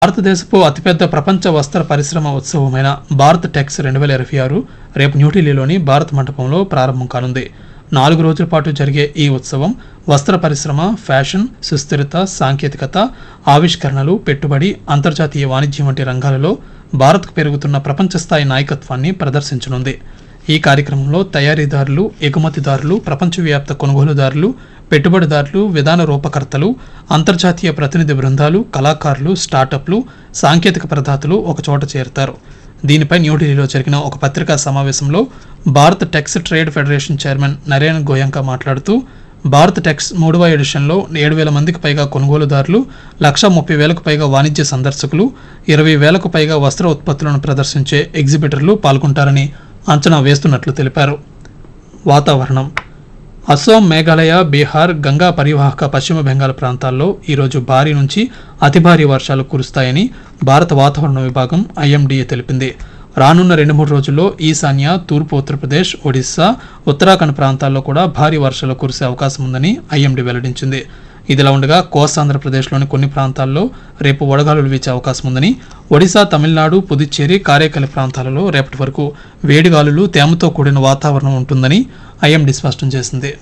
భారతదేశపు అతిపెద్ద ప్రపంచ వస్త్ర పరిశ్రమ ఉత్సవమైన భారత్ టెక్స్ రెండు వేల ఇరవై ఆరు రేపు న్యూఢిల్లీలోని భారత్ మండపంలో ప్రారంభం కానుంది నాలుగు రోజుల పాటు జరిగే ఈ ఉత్సవం వస్త్ర పరిశ్రమ ఫ్యాషన్ సుస్థిరత సాంకేతికత ఆవిష్కరణలు పెట్టుబడి అంతర్జాతీయ వాణిజ్యం వంటి రంగాలలో భారత్కు పెరుగుతున్న ప్రపంచ స్థాయి నాయకత్వాన్ని ప్రదర్శించనుంది ఈ కార్యక్రమంలో తయారీదారులు ఎగుమతిదారులు ప్రపంచవ్యాప్త కొనుగోలుదారులు పెట్టుబడిదారులు విధాన రూపకర్తలు అంతర్జాతీయ ప్రతినిధి బృందాలు కళాకారులు స్టార్టప్లు సాంకేతిక ప్రదాతలు ఒకచోట చేరుతారు దీనిపై న్యూఢిల్లీలో జరిగిన ఒక పత్రికా సమావేశంలో Bharat Tex trade federation chairman Naren Goenka మాట్లాడుతూ భారత్ టెక్స్ మూడవ ఎడిషన్లో ఏడు వేల మందికి పైగా కొనుగోలుదారులు లక్ష ముప్పై వేలకు పైగా వాణిజ్య సందర్శకులు ఇరవై వేలకు పైగా వస్త్ర ఉత్పత్తులను ప్రదర్శించే ఎగ్జిబిటర్లు పాల్గొంటారని అంచనా వేస్తున్నట్లు తెలిపారు వాతావరణం అస్సాం మేఘాలయ బీహార్ గంగా పరివాహక పశ్చిమ బెంగాల్ ప్రాంతాల్లో ఈరోజు భారీ నుంచి అతి భారీ వర్షాలు కురుస్తాయని భారత వాతావరణ విభాగం ఐఎండీఏ తెలిపింది రానున్న రెండు మూడు రోజుల్లో ఈశాన్య తూర్పు ఉత్తరప్రదేశ్ ఒడిశా ఉత్తరాఖండ్ ప్రాంతాల్లో కూడా భారీ వర్షాలు కురిసే అవకాశం ఉందని ఐఎండీ వెల్లడించింది ఇదిలా ఉండగా కోస్తాంధ్రప్రదేశ్లోని కొన్ని ప్రాంతాల్లో రేపు వడగాలులు వీచే అవకాశం ఉందని ఒడిశా తమిళనాడు పుదుచ్చేరి కారైకలి ప్రాంతాలలో రేపటి వరకు వేడిగాలులు తేమతో కూడిన వాతావరణం ఉంటుందని ఐఎండీ స్పష్టం చేసింది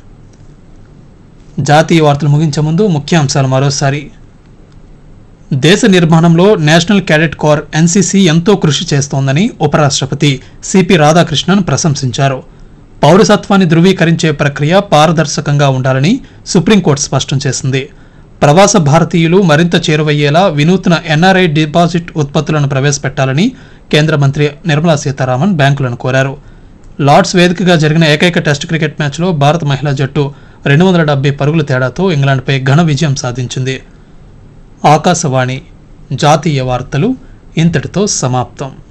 జాతీయ వార్తలు ముగించే ముందు ముఖ్య అంశాలు మరోసారి దేశ నిర్మాణంలో నేషనల్ క్యాడెట్ కోర్ ఎన్సీసీ ఎంతో కృషి చేస్తోందని ఉపరాష్ట్రపతి సిపి రాధాకృష్ణన్ ప్రశంసించారు పౌరసత్వాన్ని ధృవీకరించే ప్రక్రియ పారదర్శకంగా ఉండాలని సుప్రీంకోర్టు స్పష్టం చేసింది ప్రవాస భారతీయులు మరింత చేరువయ్యేలా వినూత్న ఎన్ఆర్ఐ డిపాజిట్ ఉత్పత్తులను ప్రవేశపెట్టాలని కేంద్ర మంత్రి నిర్మలా సీతారామన్ బ్యాంకులను కోరారు లార్డ్స్ వేదికగా జరిగిన ఏకైక టెస్ట్ క్రికెట్ మ్యాచ్లో భారత మహిళా జట్టు రెండు వందల డెబ్బై పరుగుల తేడాతో ఇంగ్లాండ్పై ఘన విజయం సాధించింది ఆకాశవాణి జాతీయ వార్తలు ఇంతటితో సమాప్తం